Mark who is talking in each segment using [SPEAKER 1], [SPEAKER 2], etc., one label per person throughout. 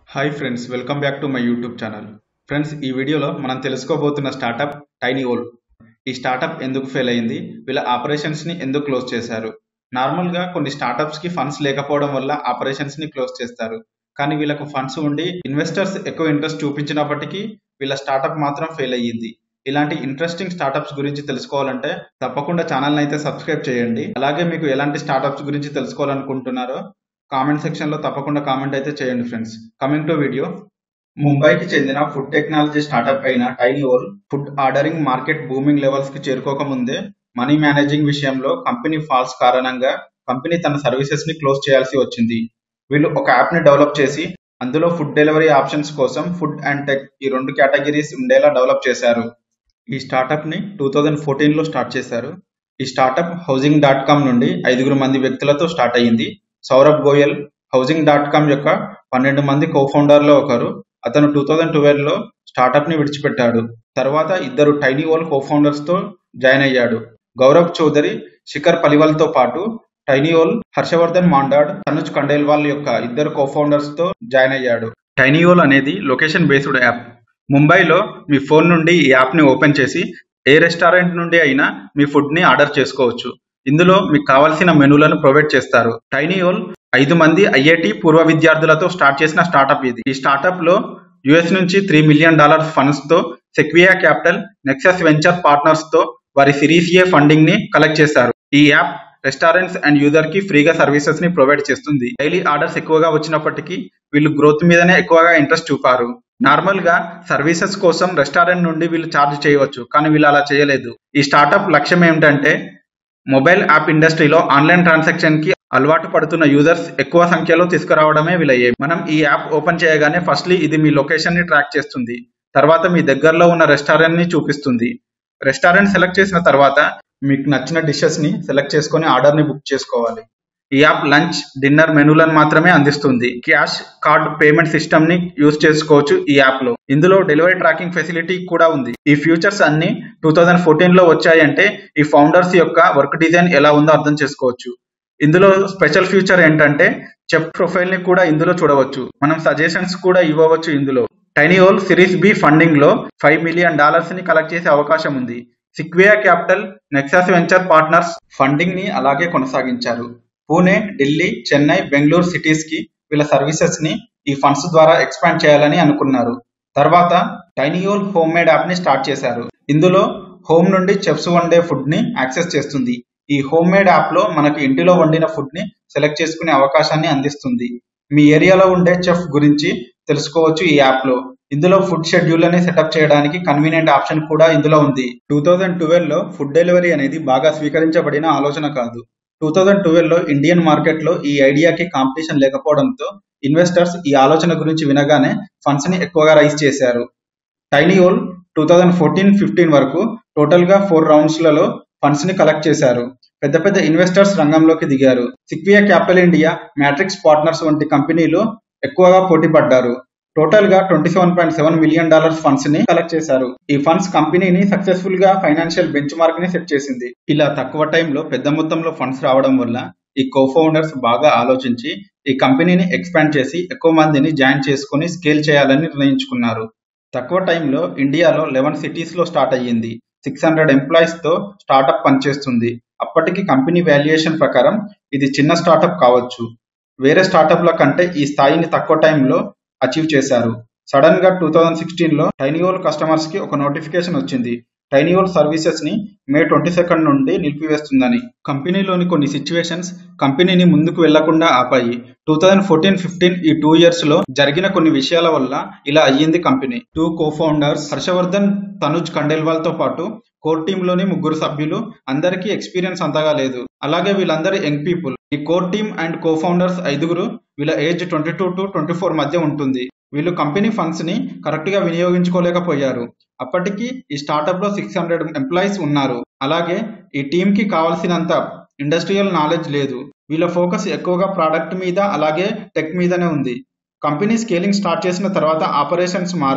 [SPEAKER 1] Hi friends welcome back to my YouTube channel friends ఈ వీడియోలో మనం తెలుసుకోబోతున్న స్టార్టప్ టైనీ ఓల్ ఈ స్టార్టప్ ఎందుకు ఫెయిల్ అయింది వీళ్ళ ఆపరేషన్స్ని ఎందుకు క్లోజ్ చేశారు నార్మల్గా కొన్ని స్టార్టప్స్కి ఫండ్స్ లేకపోవడం వల్ల ఆపరేషన్స్ని క్లోజ్ చేస్తారు కానీ వీళ్ళకు ఫండ్స్ ఉండి ఇన్వెస్టర్స్ ఎక్కువ ఇంట్రెస్ట్ చూపించినప్పటికీ వీళ్ళ స్టార్టప్ మాత్రం ఫెయిల్ అయ్యింది ఇలాంటి ఇంట్రెస్టింగ్ స్టార్టప్స్ గురించి తెలుసుకోవాలంటే తప్పకుండా ఛానల్ని అయితే సబ్స్క్రైబ్ చేయండి అలాగే మీకు ఎలాంటి స్టార్టప్స్ గురించి తెలుసుకోవాలనుకుంటున్నారో కామెంట్ సెక్షన్ లో తప్పకుండా కామెంట్ అయితే చేయండి ఫ్రెండ్స్ కమింగ్ టు వీడియో ముంబైకి చెందిన ఫుడ్ టెక్నాలజీ స్టార్టప్ అయిన TinyOwl food ordering market booming levels కి చేరుకోక ముందే మనీ మేనేజింగ్ విషయంలో కంపెనీ ఫాల్స్ కారణంగా కంపెనీ తన సర్వీసెస్ ని క్లోజ్ చేయాల్సి వచ్చింది వీళ్ళు ఒక యాప్ ని డెవలప్ చేసి అందులో ఫుడ్ డెలివరీ ఆప్షన్స్ కోసం ఫుడ్ అండ్ టెక్ ఈ రెండు కేటగిరీస్ ఉండేలా డెవలప్ చేశారు ఈ స్టార్టప్ ని టూ థౌజండ్ ఫోర్టీన్ లో స్టార్ట్ చేశారు ఈ స్టార్టప్ హౌసింగ్ డాట్ కామ్ నుండి ఐదుగురు మంది వ్యక్తులతో స్టార్ట్ అయ్యింది Saurabh Goyal housing dot com యొక్క పన్నెండు మంది కోఫౌండర్లో ఒకరు అతను టూ థౌజండ్ ట్వెల్వ్ లో స్టార్టప్ ని విడిచిపెట్టాడు తర్వాత ఇద్దరు టైనీ ఓల్ కోఫౌండర్స్ తో జాయిన్ అయ్యాడు గౌరవ్ చౌదరి శిఖర్ పలివల్ తో పాటు టైనీఓల్ హర్షవర్ధన్ మాండాడ్ తనుజ్ కండేల్వాల్ యొక్క ఇద్దరు కోఫౌండర్స్ తో జాయిన్ అయ్యాడు టైనీఓల్ అనేది లొకేషన్ బేస్డ్ యాప్ ముంబైలో మీ ఫోన్ నుండి ఈ యాప్ ని ఓపెన్ చేసి ఏ రెస్టారెంట్ నుండి అయినా మీ ఫుడ్ ని ఆర్డర్ చేసుకోవచ్చు ఇందులో మీకు కావాల్సిన మెనూలను ప్రొవైడ్ చేస్తారు టైనీఓల్ ఐదు మంది ఐఐటి పూర్వ విద్యార్థులతో స్టార్ట్ చేసిన స్టార్టప్ ఇది ఈ స్టార్టప్ లో యుఎస్ నుంచి త్రీ మిలియన్ డాలర్స్ ఫండ్స్ తో Sequoia capital Nexus venture partners తో వారి సిరీస్ ఏ ఫండింగ్ ని కలెక్ట్ చేశారు ఈ యాప్ రెస్టారెంట్స్ అండ్ యూజర్ కి ఫ్రీగా సర్వీసెస్ ని ప్రొవైడ్ చేస్తుంది డైలీ ఆర్డర్స్ ఎక్కువగా వచ్చినప్పటికీ వీళ్ళు గ్రోత్ మీదనే ఎక్కువగా ఇంట్రెస్ట్ చూపారు నార్మల్ గా సర్వీసెస్ కోసం రెస్టారెంట్ నుండి వీళ్ళు ఛార్జ్ చేయవచ్చు కానీ వీళ్ళు అలా చేయలేదు ఈ స్టార్టప్ లక్ష్యం ఏమిటంటే మొబైల్ యాప్ ఇండస్ట్రీలో ఆన్లైన్ ట్రాన్సాక్షన్ కి అలవాటు పడుతున్న యూజర్స్ ఎక్కువ సంఖ్యలో తీసుకురావడమే వీళ్ళ aim. మనం ఈ యాప్ ఓపెన్ చేయగానే ఫస్ట్లీ ఇది మీ లొకేషన్ ని ట్రాక్ చేస్తుంది తర్వాత మీ దగ్గరలో ఉన్న రెస్టారెంట్ ని చూపిస్తుంది రెస్టారెంట్ సెలెక్ట్ చేసిన తర్వాత మీకు నచ్చిన డిషెస్ ని సెలెక్ట్ చేసుకొని ఆర్డర్ ని బుక్ చేసుకోవాలి ఈ యాప్ లంచ్ డిన్నర్ మెనూలను మాత్రమే అందిస్తుంది క్యాష్ కార్డ్ పేమెంట్ సిస్టమ్ ని యూజ్ చేసుకోవచ్చు ఈ యాప్ లో ఇందులో డెలివరీ ట్రాకింగ్ ఫెసిలిటీ కూడా ఉంది ఈ ఫ్యూచర్స్ అన్ని టూ థౌజండ్ ఫోర్టీన్ లో వచ్చాయంటే ఈ ఫౌండర్స్ యొక్క వర్క్ డిజైన్ ఎలా ఉందో అర్థం చేసుకోవచ్చు ఇందులో స్పెషల్ ఫీచర్ ఏంటంటే చెఫ్ ప్రొఫైల్ ని కూడా ఇందులో చూడవచ్చు మనం సజెషన్స్ కూడా ఇవ్వవచ్చు ఇందులో టైనీఓల్ సిరీస్ బి ఫండింగ్ లో ఫైవ్ మిలియన్ డాలర్స్ ని కలెక్ట్ చేసే అవకాశం ఉంది Sequoia capital Nexus venture partners funding ని అలాగే కొనసాగించారు పూణే ఢిల్లీ చెన్నై బెంగళూరు సిటీస్ కి వీళ్ళ సర్వీసెస్ ని ఈ ఫండ్స్ ద్వారా ఎక్స్పాండ్ చేయాలని అనుకున్నారు తర్వాత టైనీయోల్ హోమ్ మేడ్ యాప్ ని స్టార్ట్ చేశారు ఇందులో హోమ్ నుండి చెఫ్స్ వండే ఫుడ్ ని యాక్సెస్ చేస్తుంది ఈ హోమ్ మేడ్ యాప్ లో మనకి ఇంటిలో వండిన ఫుడ్ ని సెలెక్ట్ చేసుకునే అవకాశాన్ని అందిస్తుంది మీ ఏరియాలో ఉండే చెఫ్ గురించి తెలుసుకోవచ్చు ఈ యాప్ లో ఇందులో ఫుడ్ షెడ్యూల్ ని సెటప్ చేయడానికి కన్వీనియంట్ ఆప్షన్ కూడా ఇందులో ఉంది టూ థౌజండ్ ట్వెల్వ్ లో ఫుడ్ డెలివరీ అనేది బాగా స్వీకరించబడిన ఆలోచన కాదు టూ థౌజండ్ ట్వెల్వ్ లో ఇండియన్ మార్కెట్ లో ఈ ఐడియాకి కాంపిటీషన్ లేకపోవడంతో ఇన్వెస్టర్స్ ఈ ఆలోచన గురించి వినగానే ఫండ్స్ ని ఎక్కువగా రైజ్ చేశారు TinyOwl two thousand fourteen fifteen వరకు టోటల్ గా ఫోర్ రౌండ్స్ లలో ఫండ్స్ ని కలెక్ట్ చేశారు పెద్ద పెద్ద ఇన్వెస్టర్స్ రంగంలోకి దిగారు Sequoia capital India Matrix partners వంటి కంపెనీలు ఎక్కువగా పోటీ పడ్డారు టోటల్ గా twenty seven point seven million dollars funds ని కలెక్ట్ చేశారు ఈ ఫండ్స్ కంపెనీని సక్సెస్ఫుల్ గా ఫైనాన్షియల్ బెంచ్ మార్క్ ని సెట్ చేసింది ఇలా తక్కువ టైంలో పెద్ద మొత్తంలో ఫండ్స్ రావడం వల్ల ఈ కోఫౌండర్స్ బాగా ఆలోచించి ఈ కంపెనీని ఎక్స్పాండ్ చేసి ఎక్కువ మందిని జాయిన్ చేసుకుని స్కేల్ చేయాలని నిర్ణయించుకున్నారు తక్కువ టైంలో ఇండియాలో లెవెన్ సిటీస్ లో స్టార్ట్ అయ్యింది సిక్స్ హండ్రెడ్ ఎంప్లాయీస్ తో స్టార్టప్ పనిచేస్తుంది అప్పటికి కంపెనీ వాల్యుయేషన్ ప్రకారం ఇది చిన్న స్టార్టప్ కావచ్చు వేరే స్టార్టప్ల కంటే ఈ స్థాయిని తక్కువ టైంలో అచీవ్ చేశారు సడన్ గా టూ థౌజండ్ సిక్స్టీన్ లో టైనియోల్ కస్టమర్స్ కి ఒక నోటిఫికేషన్ వచ్చింది టైనియోల్ సర్వీసెస్ ని మే ట్వంటీ సెకండ్ నుండి నిలిపివేస్తుందని కంపెనీలోని కొన్ని సిచ్యువేషన్స్ కంపెనీని ముందుకు వెళ్లకుండా ఆపాయి టూ థౌజండ్ ఫోర్టీన్ ఫిఫ్టీన్ ఈ టూ ఇయర్స్ లో జరిగిన కొన్ని విషయాల వల్ల ఇలా అయ్యింది company two cofounders Harshvardhan Tanuj Khandelwal తో పాటు కోర్ టీమ్ లోని ముగ్గురు సభ్యులు అందరికీ ఎక్స్పీరియన్స్ అంతగా లేదు అలాగే వీళ్ళందరూ యంగ్ పీపుల్ ఈ కోర్ టీమ్ అండ్ కోఫౌండర్స్ ఐదుగురు వీళ్ళ age twenty two to twenty four మధ్య ఉంటుంది వీళ్ళు కంపెనీ ఫండ్స్ ని కరెక్ట్ గా వినియోగించుకోలేకపోయారు అప్పటికి ఈ స్టార్టప్ లో సిక్స్ హండ్రెడ్ ఎంప్లాయీస్ ఉన్నారు అలాగే ఈ టీమ్ కి కావాల్సినంత ఇండస్ట్రియల్ నాలెడ్జ్ లేదు వీళ్ళ ఫోకస్ ఎక్కువగా ప్రోడక్ట్ మీద అలాగే టెక్ మీదనే ఉంది కంపెనీ స్కేలింగ్ స్టార్ట్ చేసిన తర్వాత ఆపరేషన్స్ మారాలి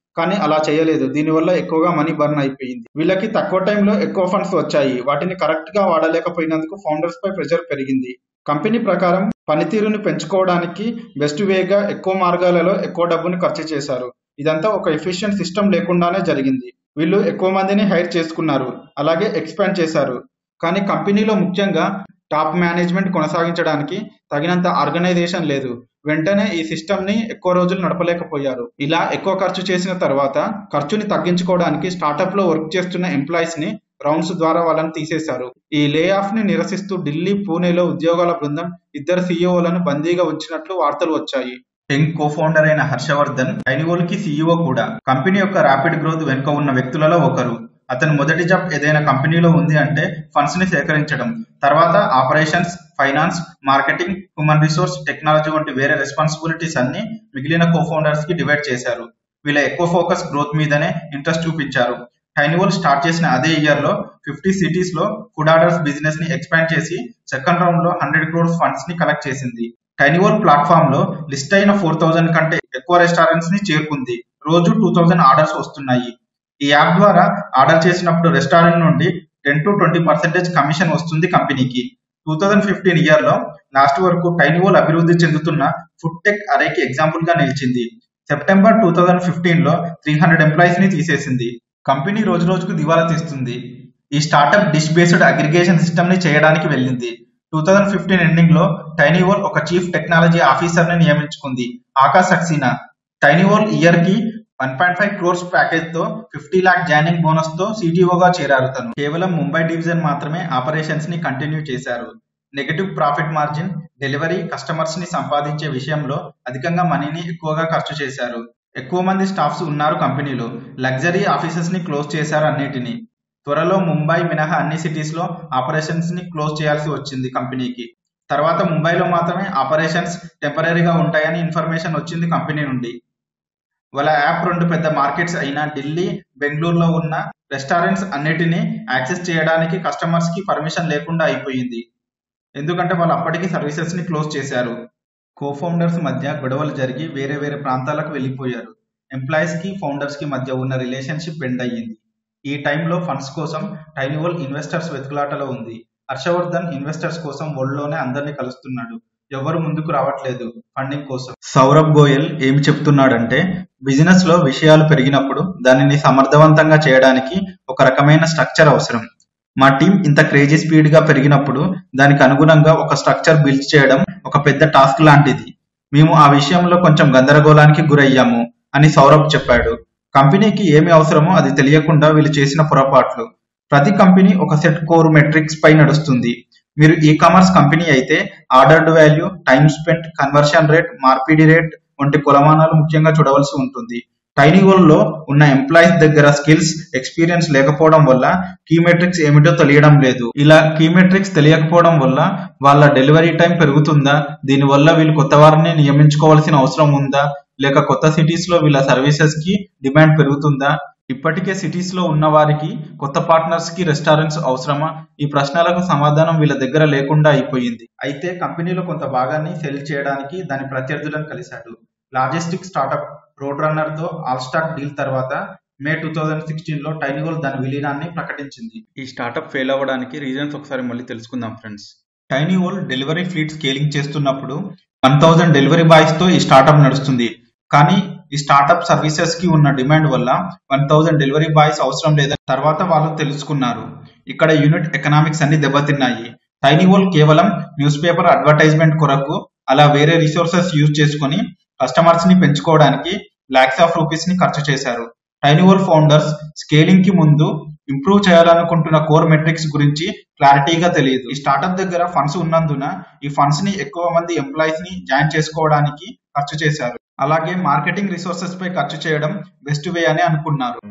[SPEAKER 1] కానీ అలా చేయలేదు దీనివల్ల ఎక్కువగా మనీ బర్న్ అయిపోయింది వీళ్ళకి తక్కువ టైంలో ఎక్కువ ఫండ్స్ వచ్చాయి వాటిని కరెక్ట్ గా వాడలేకపోయినందుకు ఫౌండర్స్ పై ప్రెషర్ పెరిగింది కంపెనీ ప్రకారం పనితీరుని పెంచుకోవడానికి బెస్ట్ వేగా ఎక్కువ మార్గాలలో ఎక్కువ డబ్బుని ఖర్చు చేశారు ఇదంతా ఒక ఎఫిషియెంట్ సిస్టమ్ లేకుండానే జరిగింది వీళ్ళు ఎక్కువ మందిని హైర్ చేసుకున్నారు అలాగే ఎక్స్పాండ్ చేశారు కానీ కంపెనీలో ముఖ్యంగా టాప్ మేనేజ్మెంట్ కొనసాగించడానికి తగినంత ఆర్గనైజేషన్ లేదు వెంటనే ఈ సిస్టమ్ ని ఎక్కువ రోజులు నడపలేకపోయారు ఇలా ఎక్కువ ఖర్చు చేసిన తర్వాత ఖర్చుని తగ్గించుకోవడానికి స్టార్టప్ లో వర్క్ చేస్తున్న ఎంప్లాయీస్ ని రౌండ్స్ ద్వారా వాళ్ళని తీసేశారు ఈ లే ఆఫ్ ని నిరసిస్తూ ఢిల్లీ పూణేలో ఉద్యోగాల బృందం ఇద్దరు సీఈఓలను బందీగా ఉంచినట్లు వార్తలు వచ్చాయి టెంగ్ కో ఫౌండర్ అయిన హర్షవర్ధన్ ఐనివోల్ కి సీఈఓ కూడా కంపెనీ యొక్క ర్యాపిడ్ గ్రోత్ వెనుక ఉన్న వ్యక్తులలో ఒకరు అతని మొదటి జాబ్ ఏదైనా కంపెనీలో ఉంది అంటే ఫండ్స్ ని సేకరించడం తర్వాత operations finance marketing human resource technology వంటి వేరే రెస్పాన్సిబిలిటీస్ అన్ని మిగిలిన కో ఫౌండర్స్ కి డివైడ్ చేశారు వీళ్ళ ఎక్కువ ఫోకస్ గ్రోత్ మీదనే ఇంట్రెస్ట్ చూపించారు టైనివోల్ స్టార్ట్ చేసిన అదే ఇయర్ లో ఫిఫ్టీ సిటీస్ లో ఫుడ్ ఆర్డర్స్ బిజినెస్ ని ఎక్స్పాండ్ చేసి సెకండ్ రౌండ్ లో హండ్రెడ్ క్రోర్స్ ఫండ్స్ ని కలెక్ట్ చేసింది టైనివోల్ ప్లాట్ఫామ్ లో లిస్ట్ అయిన ఫోర్ థౌసండ్ కంటే ఎక్కువ రెస్టారెంట్స్ ని చేరుకుంది రోజు టూ థౌసండ్ ఆర్డర్స్ వస్తున్నాయి ఈ యాప్ ద్వారా ఆర్డర్ చేసినప్పుడు రెస్టారెంట్ నుండి ten to twenty percentage commission వస్తుంది కంపెనీకి టూ థౌసండ్ ఫిఫ్టీన్ ఇయర్ లో లాస్ట్ వరకు టైనివోల్ అభివృద్ధి చెందుతున్న ఫుడ్ టెక్ అరేకి ఎగ్జాంపుల్ గా నిలిచింది సెప్టెంబర్ టూ థౌసండ్ ఫిఫ్టీన్ లో త్రీ హండ్రెడ్ ఎంప్లాయీస్ ని తీసేసింది కంపెనీ రోజు రోజుకు దివాలా తీస్తుంది ఈ startup dish based aggregation system ని చేయడానికి వెళ్ళింది టూ థౌసండ్ ఫిఫ్టీన్ ఎండింగ్ లో టైనీవోల్ ఒక చీఫ్ టెక్నాలజీ ఆఫీసర్ ని నియమించుకుంది ఆకాశ్ సక్సేనా టైనీవోల్ ఇయర్ కి one point five crores package తో ఫిఫ్టీ లాక్ జాయినింగ్ బోనస్ తో సిటీఓగా చేరారు తను కేవలం ముంబై డివిజన్ మాత్రమే ఆపరేషన్స్ ని కంటిన్యూ చేశారు negative profit margin delivery customers ని సంపాదించే విషయంలో అధికంగా మనీని ఎక్కువగా ఖర్చు చేశారు ఎక్కువ మంది స్టాఫ్స్ ఉన్నారు కంపెనీలో లగ్జరీ ఆఫీసెస్ ని క్లోజ్ చేశారు అన్నిటిని త్వరలో ముంబై మినహా అన్ని సిటీస్ లో ఆపరేషన్స్ ని క్లోజ్ చేయాల్సి వచ్చింది కంపెనీకి తర్వాత ముంబైలో మాత్రమే ఆపరేషన్స్ టెంపరీగా ఉంటాయని ఇన్ఫర్మేషన్ వచ్చింది కంపెనీ నుండి వాళ్ళ యాప్ రెండు పెద్ద మార్కెట్స్ అయిన ఢిల్లీ బెంగళూరులో ఉన్న రెస్టారెంట్స్ అన్నిటినీ యాక్సెస్ చేయడానికి కస్టమర్స్ కి పర్మిషన్ లేకుండా అయిపోయింది ఎందుకంటే వాళ్ళు అప్పటికి సర్వీసెస్ ని క్లోజ్ చేశారు కో ఫౌండర్స్ మధ్య గొడవలు జరిగి వేరే వేరే ప్రాంతాలకు వెళ్ళిపోయారు ఎంప్లాయీస్ కి ఫౌండర్స్ కి మధ్య ఉన్న రిలేషన్షిప్ బెండ్ అయ్యింది ఈ టైంలో ఫండ్స్ కోసం టైనివోల్ ఇన్వెస్టర్స్ వెతుకులాటలో ఉంది హర్షవర్ధన్ ఇన్వెస్టర్స్ కోసం లోనే అందరినీ కలుస్తున్నాడు ఎవరు ముందుకు రావట్లేదు ఫండింగ్ కోసం సౌరభ్ గోయల్ ఏమి చెప్తున్నాడంటే బిజినెస్ లో విషయాలు పెరిగినప్పుడు దానిని సమర్థవంతంగా చేయడానికి ఒక రకమైన స్ట్రక్చర్ అవసరం మా టీం ఇంత క్రేజీ స్పీడ్ గా పెరిగినప్పుడు దానికి అనుగుణంగా ఒక స్ట్రక్చర్ బిల్డ్ చేయడం ఒక పెద్ద టాస్క్ లాంటిది మేము ఆ విషయంలో కొంచెం గందరగోళానికి గురయ్యాము అని సౌరభ్ చెప్పాడు కంపెనీకి ఏమి అవసరమో అది తెలియకుండా వీళ్ళు చేసిన పొరపాట్లు ప్రతి కంపెనీ ఒక సెట్ కోర్ మెట్రిక్స్ పై నడుస్తుంది మీరు ఈ కామర్స్ కంపెనీ అయితే ordered value time spent conversion rate మార్పిడి రేట్ వంటి కొలమానాలు ముఖ్యంగా చూడవలసి ఉంటుంది టైనీవోల్ లో ఉన్న ఎంప్లాయీస్ దగ్గర స్కిల్స్ ఎక్స్పీరియన్స్ లేకపోవడం వల్ల కీ మెట్రిక్స్ ఏమిటో తెలియడం లేదు ఇలా కీ మెట్రిక్స్ తెలియకపోవడం వల్ల వాళ్ళ డెలివరీ టైం పెరుగుతుందా దీనివల్ల వీళ్ళు కొత్త వారిని నియమించుకోవాల్సిన అవసరం ఉందా లేక కొత్త సిటీస్ లో వీళ్ళ సర్వీసెస్ కి డిమాండ్ పెరుగుతుందా ఇప్పటికే సిటీస్ లో ఉన్న వారికి కొత్త పార్ట్నర్స్ కి రెస్టారెంట్స్ అవసరమా ఈ ప్రశ్నలకు సమాధానం వీళ్ళ దగ్గర లేకుండా అయిపోయింది అయితే కంపెనీలో కొంత భాగాన్ని సెల్ చేయడానికి దాని ప్రత్యర్థులను కలిశాడు లాజిస్టిక్ స్టార్టప్ రోడ్ రన్నర్ తో ఆల్ స్టాక్ డీల్ తర్వాత మే టూ థౌజండ్ సిక్స్టీన్ లో టైనిగోల్ దాని విలీనాన్ని ప్రకటించింది ఈ స్టార్టప్ ఫెయిల్ అవ్వడానికి రీజన్స్ ఒకసారి మళ్ళీ తెలుసుకుందాం friends TinyOwl delivery fleet scaling చేస్తున్నప్పుడు వన్ థౌజండ్ డెలివరీ బాయ్స్ తో ఈ స్టార్టప్ నడుస్తుంది కానీ ఈ స్టార్టప్ సర్వీసెస్ కి ఉన్న డిమాండ్ వల్ల వన్ థౌజండ్ డెలివరీ బాయ్స్ అవసరం లేదని తర్వాత వాళ్ళు తెలుసుకున్నారు ఇక్కడ యూనిట్ ఎకనామిక్స్ అన్ని దెబ్బతిన్నాయి టైనీవోల్ కేవలం న్యూస్ పేపర్ అడ్వర్టైజ్మెంట్ కొరకు అలా వేరే రిసోర్సెస్ యూజ్ చేసుకొని కస్టమర్స్ ని పెంచుకోవడానికి లాక్స్ ఆఫ్ రూపీస్ ని ఖర్చు చేశారు టైనీవోల్ ఫౌండర్స్ స్కేలింగ్ కి ముందు ఇంప్రూవ్ చేయాలనుకుంటున్న కోర్ మెట్రిక్స్ గురించి క్లారిటీగా తెలియదు ఈ స్టార్టప్ దగ్గర ఫండ్స్ ఉన్నందున ఈ ఫండ్స్ ని ఎక్కువ మంది ఎంప్లాయీస్ ని జాయిన్ చేసుకోవడానికి ఖర్చు చేశారు అలాగే మార్కెటింగ్ రిసోర్సెస్ పై ఖర్చు చేయడం బెస్ట్ వే అని అనుకున్నారు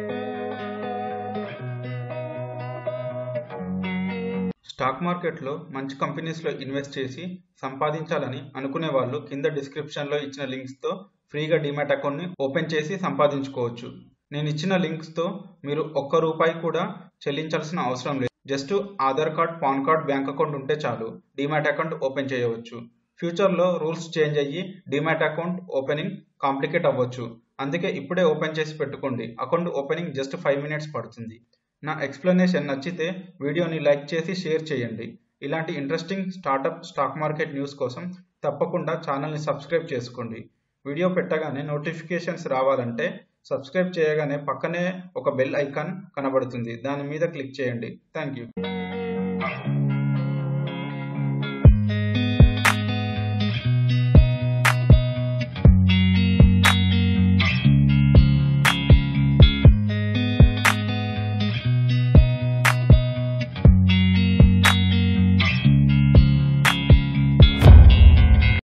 [SPEAKER 1] స్టాక్ మార్కెట్లో మంచి కంపెనీస్లో ఇన్వెస్ట్ చేసి సంపాదించాలని అనుకునే వాళ్ళు కింద డిస్క్రిప్షన్లో ఇచ్చిన లింక్స్తో ఫ్రీగా డిమాట్ అకౌంట్ని ఓపెన్ చేసి సంపాదించుకోవచ్చు నేను ఇచ్చిన లింక్స్తో మీరు ఒక్క రూపాయి కూడా చెల్లించాల్సిన అవసరం లేదు just Aadhaar card PAN card bank account ఉంటే చాలు డిమాట్ అకౌంట్ ఓపెన్ చేయవచ్చు ఫ్యూచర్లో రూల్స్ చేంజ్ అయ్యి డిమాట్ అకౌంట్ ఓపెనింగ్ కాంప్లికేట్ అవ్వచ్చు అందుకే ఇప్పుడే ఓపెన్ చేసి పెట్టుకోండి account opening just five minutes పడుతుంది నా ఎక్స్ప్లెనేషన్ నచ్చితే వీడియోని లైక్ చేసి షేర్ చేయండి ఇలాంటి interesting startup stock market news కోసం తప్పకుండా ఛానల్ని సబ్స్క్రైబ్ చేసుకోండి వీడియో పెట్టగానే నోటిఫికేషన్స్ రావాలంటే సబ్స్క్రైబ్ చేయగానే పక్కనే ఒక బెల్ ఐకాన్ కనబడుతుంది దాని మీద క్లిక్ చేయండి థ్యాంక్ యూ